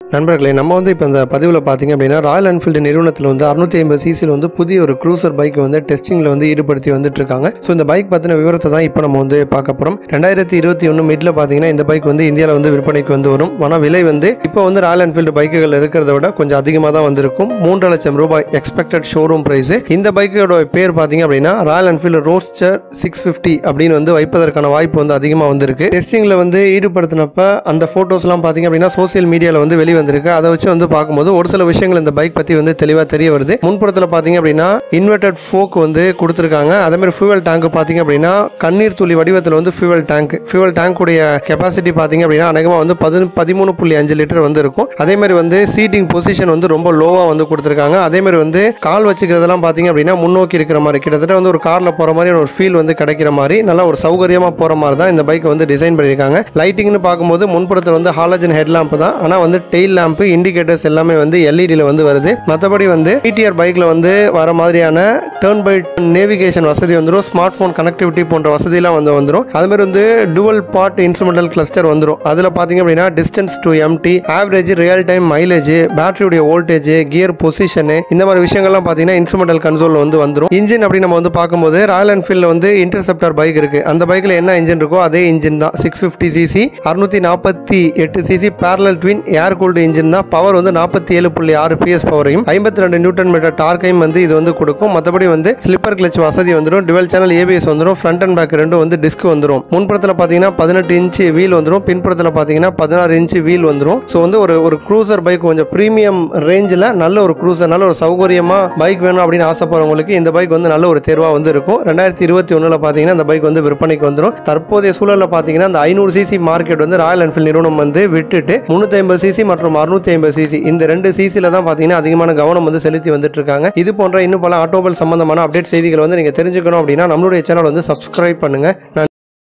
நண்பர்களே நம்ம வந்து இப்போ இந்த பதிவில் பார்த்தீங்க அப்படின்னா ராயல் என்ஃபீல்டு நிறுவனத்தில் வந்து அறுநூத்தி ஐம்பது சிசியில் வந்து புதிய ஒரு க்ரூசர் பைக் வந்து டெஸ்டிங்கில் வந்து ஈடுபடுத்தி வந்துட்டு இருக்காங்க ஸோ இந்த பைக் பற்றின விவரத்தை தான் இப்போ நம்ம வந்து பார்க்க போகிறோம் ரெண்டாயிரத்தி இருபத்தி ஒன்று மிட்ல பார்த்தீங்கன்னா இந்த பைக் வந்து இந்தியாவில் வந்து விற்பனைக்கு வந்து வரும் ஆனால் விலை வந்து இப்போ வந்து ராயல் என்ஃபீல்டு பைக்குகள் இருக்கிறத விட கொஞ்சம் அதிகமாக தான் வந்திருக்கும் மூன்று லட்சம் ரூபாய் எக்ஸ்பெக்டட் ஷோரூம் ப்ரைஸ் இந்த பைக்கோட பேர் பார்த்தீங்க அப்படின்னா Royal Enfield roadster six fifty அப்படின்னு வந்து வைப்பதற்கான வாய்ப்பு வந்து அதிகமாக வந்திருக்கு டெஸ்டிங்கில் வந்து ஈடுபடுத்தினப்ப அந்த ஃபோட்டோஸ்லாம் பார்த்தீங்க அப்படின்னா சோசியல் மீடியாவில் வந்து வெளி வந்திருக்கு அதை வச்சு வந்து பார்க்கும்போது ஒரு சில விஷயங்கள் இந்த பைக் பற்றி வந்து தெளிவாக தெரிய வருது முன்புறத்தில் பார்த்தீங்க அப்படின்னா இன்வெர்டட் ஃபோக் வந்து கொடுத்துருக்காங்க அதே மாதிரி ஃபியூவல் டேங்க் பார்த்தீங்க அப்படின்னா கண்ணீர் துளி வடிவத்தில் வந்து ஃபியூவல் டேங்க் ஃபியூவல் டேங்க்குடைய கெப்பாசிட்டி பார்த்தீங்க அப்படின்னா அநேகமாக வந்து பதி பதிமூணு புள்ளி அஞ்சு லிட்டர் வந்து இருக்கும் அதே மாதிரி வந்து சீட்டிங் பொசிஷன் வந்து ரொம்ப லோவாக வந்து கொடுத்துருக்காங்க அதே மாதிரி வந்து கால் வச்சுக்கிறதெல்லாம் பார்த்தீங்க அப்படின்னா முன்னோக்கி இருக்கிற மாதிரி கிட்டத்தட்ட வந்து ஒரு காரில் போகிற மாதிரி ஒரு ஃபீல் வந்து கிடைக்கிற மாதிரி நல்லா ஒரு சௌகரியமாக போகிற மாதிரி தான் இந்த பைக்கை வந்து டிசைன் பண்ணியிருக்காங்க லைட்டிங்னு பார்க்கும்போது முன்புறத்தில் வந்து ஹாலஜன் ஹெட் லேம்ப் தான் ஆனால் வந்து டெயில் லேம்ப் இண்டிகேட்டர்ஸ் எல்லாமே வந்து எல்இடியில் வந்து வருது மற்றபடி வந்து பிடிஆர் பைக்கில் வந்து வர மாதிரியான டேர்ன் பை நேவிகேஷன் வசதி வந்துடும் ஸ்மார்ட் ஃபோன் கனெக்டிவிட்டி போன்ற வசதியெல்லாம் வந்து வந்துடும் அது மாதிரி வந்து டுவல் பார்ட் இன்ஸ்ட்ருமெண்டல் கிளஸ்டர் வந்துடும் அதில் பார்த்தீங்க அப்படின்னா distance to empty average real time mileage பேட்டரியுடைய வோல்டேஜ் கியர் பொசிஷனு இந்த மாதிரி விஷயங்கள்லாம் பார்த்தீங்கன்னா இன்ஸ்ட்ருமெண்டல் கன்சோல் வந்து வந்துடும் இன்ஜின் அப்படி நம்ம வந்து பார்க்கும்போது ராயல் என்ஃபீல்டில் வந்து இன்டர்செப்டர் பைக் இருக்கு அந்த பைக்கில் என்ன இன்ஜின் இருக்கோ அதே இன்ஜின் தான் சிக்ஸ் ஃபிஃப்டி சிசி அறுநூத்தி நாற்பத்தி எட்டு CC parallel twin air cooled engine தான் பவர் வந்து நாற்பத்தி ஏழு புள்ளி ஆறு பிஎஸ் பவரையும் ஐம்பத்தி ரெண்டு நியூட்டன் மீட்டர் டார்க்கையும் வந்து இது வந்து கொடுக்கும் மற்றபடி வந்து ஸ்லிப்பர் கிளச் வசதி வந்துடும் டுவெல் சேனல் ஏபிஎஸ் வந்துடும் ஃப்ரண்ட் அண்ட் பேக் ரெண்டும் வந்து டிஸ்க் வந்துடும் முன்புறத்தில் பார்த்தீங்கன்னா பதினெட்டு இன்ச்சு வீல் வந்துடும் பின்புறத்தில் பார்த்தீங்கன்னா பதினாறு இன்ச்சு வீல் வந்துடும் ஸோ வந்து ஒரு ஒரு க்ரூசர் பைக் கொஞ்சம் ப்ரீமியம் ரேஞ்சில் நல்ல ஒரு க்ரூசர் நல்ல ஒரு சௌகரியமாக பைக் வேணும் அப்படின்னு ஆசைப்படுறவங்களுக்கு இந்த பைக் வந்து நல்ல ஒரு தேர்வாக வந்து இருக்கும் ரெண்டாயிரத்தி இருபத்தி ஒன்றில் பார்த்தீங்கன்னா இந்த பைக் வந்து விற்பனைக்கு வந்துடும் தற்போதைய சூழலில் பார்த்தீங்கன்னா இந்த ஐநூறு சிசி மார்க்கெட் வந்து ராயல் என்ஃபீல்ட் நிறுவனம் வந்து விட்டுட்டு முந்நூற்றி ஐம்பது சிசி மற்றும் அறுநூத்தி ஐம்பது சிசி இந்த ரெண்டு சிசியில் தான் பார்த்தீங்கன்னா அதிகமான கவனம் வந்து செலுத்தி வந்துட்டு இருக்காங்க இது போன்ற இன்னும் பல ஆட்டோமொபைல் சம்பந்தமான அப்டேட் செய்திகள் வந்து நீங்கள் தெரிஞ்சுக்கணும் அப்படின்னா நம்மளுடைய சேனல் வந்து சப்ஸ்கிரைப் பண்ணுங்க நான்